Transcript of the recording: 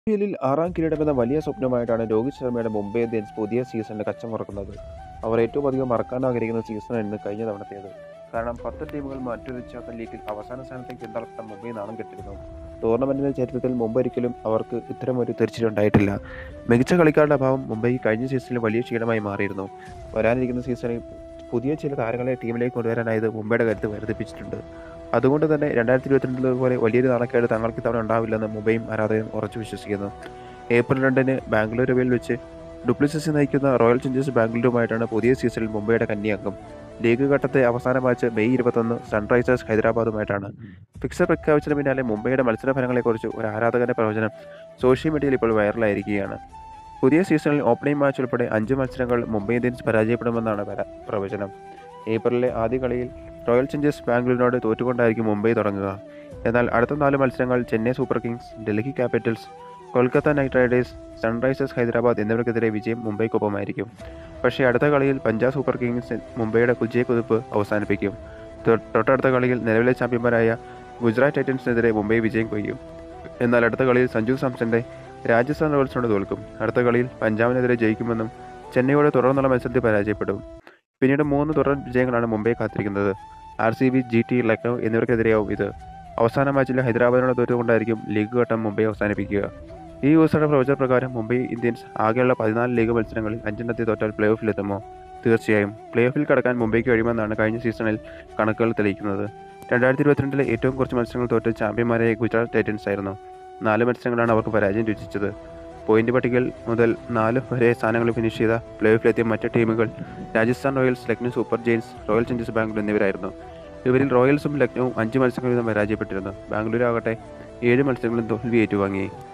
I എല്ലിൽ ആറാം കിരീടമെന്ന വലിയ സ്വപ്നമായിട്ടാണ് രോഹിത് ശർമ്മയുടെ മുംബൈ ഇന്ത്യൻസ് പുതിയ സീസണിൽ കച്ചമുറക്കുന്നത് അവർ ഏറ്റവും അധികം മറക്കാൻ ആഗ്രഹിക്കുന്ന സീസണായിരുന്നു കഴിഞ്ഞ തവണത്തേത് കാരണം പത്ത് ടീമുകൾ മറ്റൊരു ചാത്തൻ ലീഗിൽ അവസാന സ്ഥാനത്തേക്ക് പിന്തള്ളപ്പെട്ട മുംബൈ നാണം കെട്ടിരുന്നു ടൂർണമെന്റിന്റെ ചരിത്രത്തിൽ മുമ്പ് ഒരിക്കലും അവർക്ക് ഇത്തരമൊരു തിരിച്ചടിയുണ്ടായിട്ടില്ല മികച്ച കളിക്കാരുടെ അഭാവം മുംബൈ കഴിഞ്ഞ സീസണിൽ വലിയ ക്ഷീണമായി മാറിയിരുന്നു വരാനിരിക്കുന്ന സീസണിൽ പുതിയ ചില താരങ്ങളെ ടീമിലേക്ക് കൊണ്ടുവരാനായത് മുംബൈയുടെ കരുത്ത് വർദ്ധിപ്പിച്ചിട്ടുണ്ട് അതുകൊണ്ട് തന്നെ രണ്ടായിരത്തി ഇരുപത്തിരണ്ടിലെ പോലെ വലിയൊരു നാണക്കേട് തങ്ങൾക്ക് ഇത്തവണ ഉണ്ടാവില്ലെന്ന് മുംബൈയും ആരാധകരും ഉറച്ചു വിശ്വസിക്കുന്നു ഏപ്രിൽ രണ്ടിന് ബാംഗ്ലൂരുവിൽ വെച്ച് ഡുപ്ലിസിസി നയിക്കുന്ന റോയൽ ചലഞ്ചേഴ്സ് ബാംഗ്ലൂരുമായിട്ടാണ് പുതിയ സീസണിൽ മുംബൈയുടെ കന്യാംഗം ലീഗ് ഘട്ടത്തെ അവസാന മാച്ച് മെയ് ഇരുപത്തൊന്ന് സൺറൈസേഴ്സ് ഹൈദരാബാദുമായിട്ടാണ് ഫിക്സർ പ്രഖ്യാപിച്ചതിന് പിന്നാലെ മുംബൈയുടെ മത്സരഫലങ്ങളെക്കുറിച്ച് ഒരു ആരാധകന്റെ പ്രവചനം സോഷ്യൽ മീഡിയയിൽ ഇപ്പോൾ വൈറലായിരിക്കുകയാണ് പുതിയ സീസണിൽ ഓപ്പണിംഗ് മാച്ച് ഉൾപ്പെടെ അഞ്ച് മത്സരങ്ങൾ മുംബൈ ഇന്ത്യൻസ് പരാജയപ്പെടുമെന്നാണ് പര- പ്രവചനം ഏപ്രിലിലെ ആദ്യ കളിയിൽ റോയൽ ചലഞ്ചേഴ്സ് ബാംഗ്ലൂരിനോട് തോറ്റുകൊണ്ടായിരിക്കും മുംബൈ തുടങ്ങുക എന്നാൽ അടുത്ത നാല് മത്സരങ്ങൾ Chennai Super Kings Delhi Capitals Kolkata Knight Riders Sunrisers Hyderabad എന്നിവർക്കെതിരെ വിജയം മുംബൈക്കൊപ്പമായിരിക്കും പക്ഷേ അടുത്ത കളിയിൽ പഞ്ചാബ് സൂപ്പർ കിങ്സ് മുംബൈയുടെ കുജയ കുതിപ്പ് അവസാനിപ്പിക്കും തൊ- തൊട്ടടുത്ത കളിയിൽ നിലവിലെ ചാമ്പ്യന്മാരായ ഗുജറാത്ത് ടൈറ്റൻസിനെതിരെ മുംബൈ വിജയം കൊയ്യും എന്നാൽ അടുത്ത കളിയിൽ സഞ്ജു സാംസന്റെ രാജസ്ഥാൻ റോയൽസിനോട് തോൽക്കും അടുത്ത കളിയിൽ പഞ്ചാബിനെതിരെ ജയിക്കുമെന്നും ചെന്നൈയോട് തുടർന്നുള്ള മത്സരത്തിൽ പരാജയപ്പെടും പിന്നീട് മൂന്ന് തുടർ വിജയങ്ങളാണ് മുംബൈ കാത്തിരിക്കുന്നത് R C B G T Lucknow എന്നിവർക്കെതിരെയാവും ഇത് അവസാന മാച്ചിൽ ഹൈദരാബാദിനോട് തോറ്റുകൊണ്ടായിരിക്കും ലീഗ് ഘട്ടം മുംബൈ അവസാനിപ്പിക്കുക ഈ ദിവസയുടെ പ്രവചന പ്രകാരം മുംബൈ ഇന്ത്യൻസ് ആകെയുള്ള പതിനാല് ലീഗ് മത്സരങ്ങളിൽ അഞ്ചെണ്ണത്തിൽ തോറ്റാൽ പ്ലേ ഓഫിലെത്തുമോ തീർച്ചയായും പ്ലേ ഓഫിൽ കടക്കാൻ മുംബൈക്ക് കഴിയുമെന്നാണ് കഴിഞ്ഞ സീസണിൽ കണക്കുകൾ തെളിയിക്കുന്നത് രണ്ടായിരത്തി ഇരുപത്തിരണ്ടിലെ ഏറ്റവും കുറച്ച് മത്സരങ്ങൾ തോറ്റ ചാമ്പ്യന്മാരായ ഗുജറാത്ത് ടൈറ്റൻസ് ആയിരുന്നു നാല് മത്സരങ്ങളാണ് അവർക്ക് പരാജയം രുചിച്ചത് പോയിന്റ് പട്ടികയിൽ മുതൽ നാല് വരെ സ്ഥാനങ്ങളിൽ ഫിനിഷ് ചെയ്ത പ്ലേ ഓഫിലെത്തിയ മറ്റ് ടീമുകൾ Rajasthan Royals Lucknow Super Giants Royal Challengers Bangalore എന്നിവരായിരുന്നു ഇവരിൽ റോയൽസും ലക്നൌവും അഞ്ച് മത്സരങ്ങൾ വീതം പരാജയപ്പെട്ടിരുന്നു ബാംഗ്ലൂർ ആകട്ടെ ഏഴ് മത്സരങ്ങളും തോൽവി ഏറ്റുവാങ്ങി